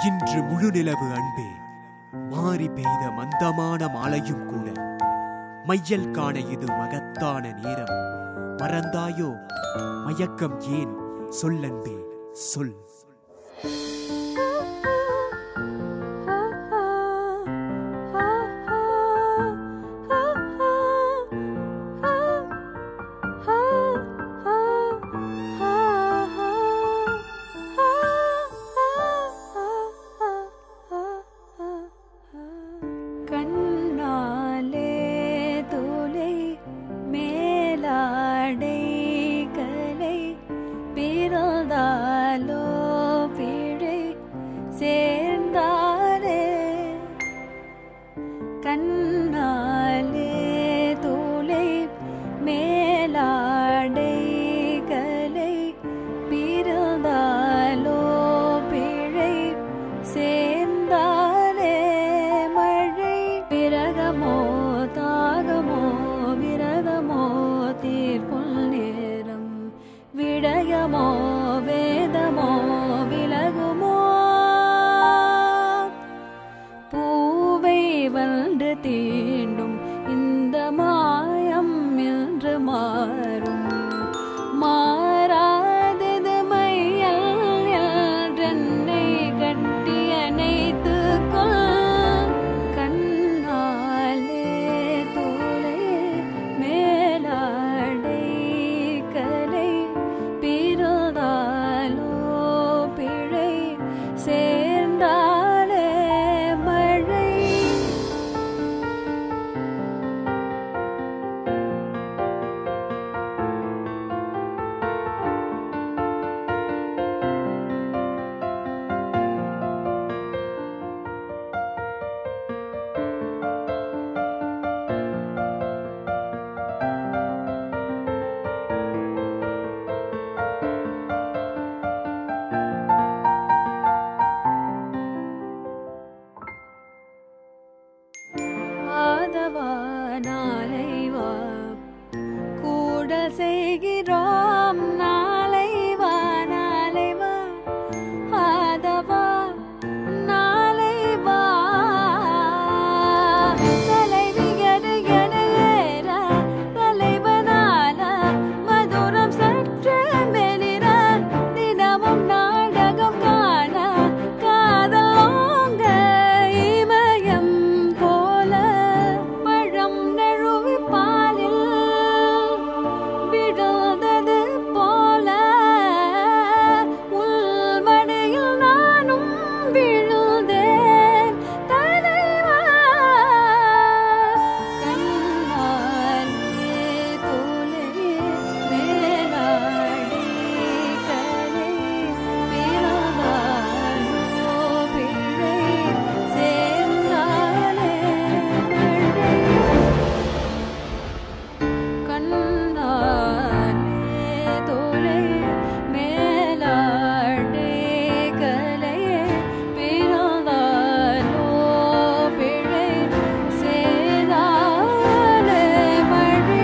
இன்று முழு நிலவு அன்பே மாறி பெய்த மந்தமான மாலையும் கூட மையல் காண இது மகத்தான நேரம் மறந்தாயோ மயக்கம் ஏன் சொல்லன்பே சொல் கண்ணாலே தோலை மேலாடை கலை பிறந்தாலோ பிழை சேர்ந்தாலே கண்ணாலே தோலை மேலாடை கலை பிறந்தாலோ பிழை சேர்ந்தாலே மழை பிறகமோ தாகமோ விரதமோ தீர்ப்புள் நேரம் விடயமோ வேதமோ விலகுமோ பூவை வந்து தீண்டும் இந்த மாயம் என்று மாறும் மாறாதது மையல் என்றென்னை கட்டி அணைத்து கொள் கண்ணாலே தோலை மேலாடை கலை பிறந்தாலோ பிழை சேர்ந்தாலே மழை ஆதவா நாளை வா கூட செய்கிறோம் நாளை வா நாளை வா ஆதவா நாளை வா தலைவி எடு என ஏற தலைவனால மதுரம் சற்று மெலிர தினமும் நாடகம் காண காதலோங்க இமயம் போல பழம் நழுவி பாலில் விடாதது போல உள்மடையில் நானும் விழுந்தேன் தலைவா கண்ணாலே தோலை மேலாடி கலை பிறந்தாலோ பிழை சேர்ந்தாலே மழை கண்ணாலே தோலை மேலாடை கலை பிறந்தாலோ பிழை சேதாலே மழை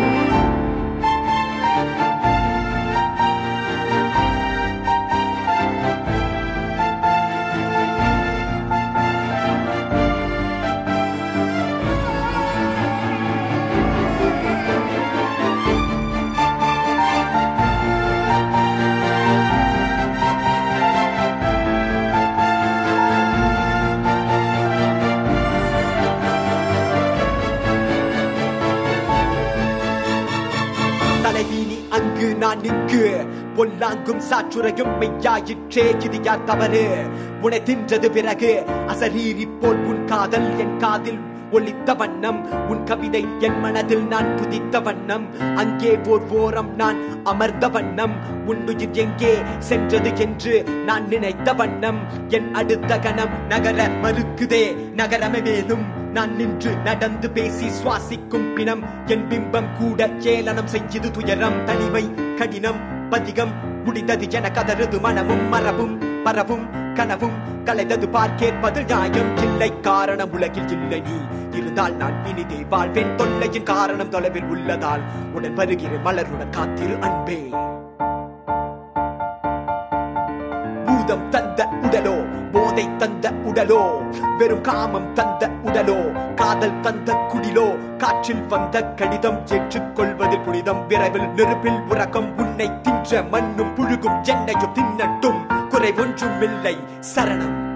தலைவீனி அங்கு நான் இங்கு பொல்லாங்கும் சாற்றுரையும் மெய்யாயிற்றே இது யார் தவறு உனை தின்றது பிறகு அசரீரி போல் உன் காதல் என் காதில் ஒலித்த வண்ணம் உன் கவிதை என் மனதில் நான் புதித்த வண்ணம் அங்கே ஓர் ஓரம் நான் அமர்ந்த வண்ணம் உன் உயிர் எங்கே சென்றது என்று நான் நினைத்த வண்ணம் என் அடுத்த கணம் நகர மறுக்குதே நகரமே மேலும் நான் நின்று நடந்து பேசி சுவாசிக்கும் பிணம் என் பிம்பம் கூட ஏளனம் செய்யுது துயரம் தனிமை கடினம் பதிகம் முடிந்தது என கதறுது மனமும் மரபும் பரவும் கனவும் கலைந்தது பார்க்கேற்பது நியாயம் இல்லை காரணம் உலகில் இல்லை நீ இருந்தால் நான் இனிதே வாழ்வேன் தொல்லையின் காரணம் தொலைவில் உள்ளதால் உடன் வருகிற மலருடன் காத்திரு அன்பே பூதம் தந்த உடலோ போத போதை தந்த உடலோ வெறும் காமம் தந்த உடலோ காதல் தந்த குடிலோ காற்றில் வந்த கடிதம் ஏற்றுக்கொள்வதில் புனிதம் விரைவில் நெருப்பில் உறக்கம் உன்னை தின்ற மண்ணும் புழுகும் என்னையும் தின்னட்டும் குறை ஒன்றுமில்லை சரணம்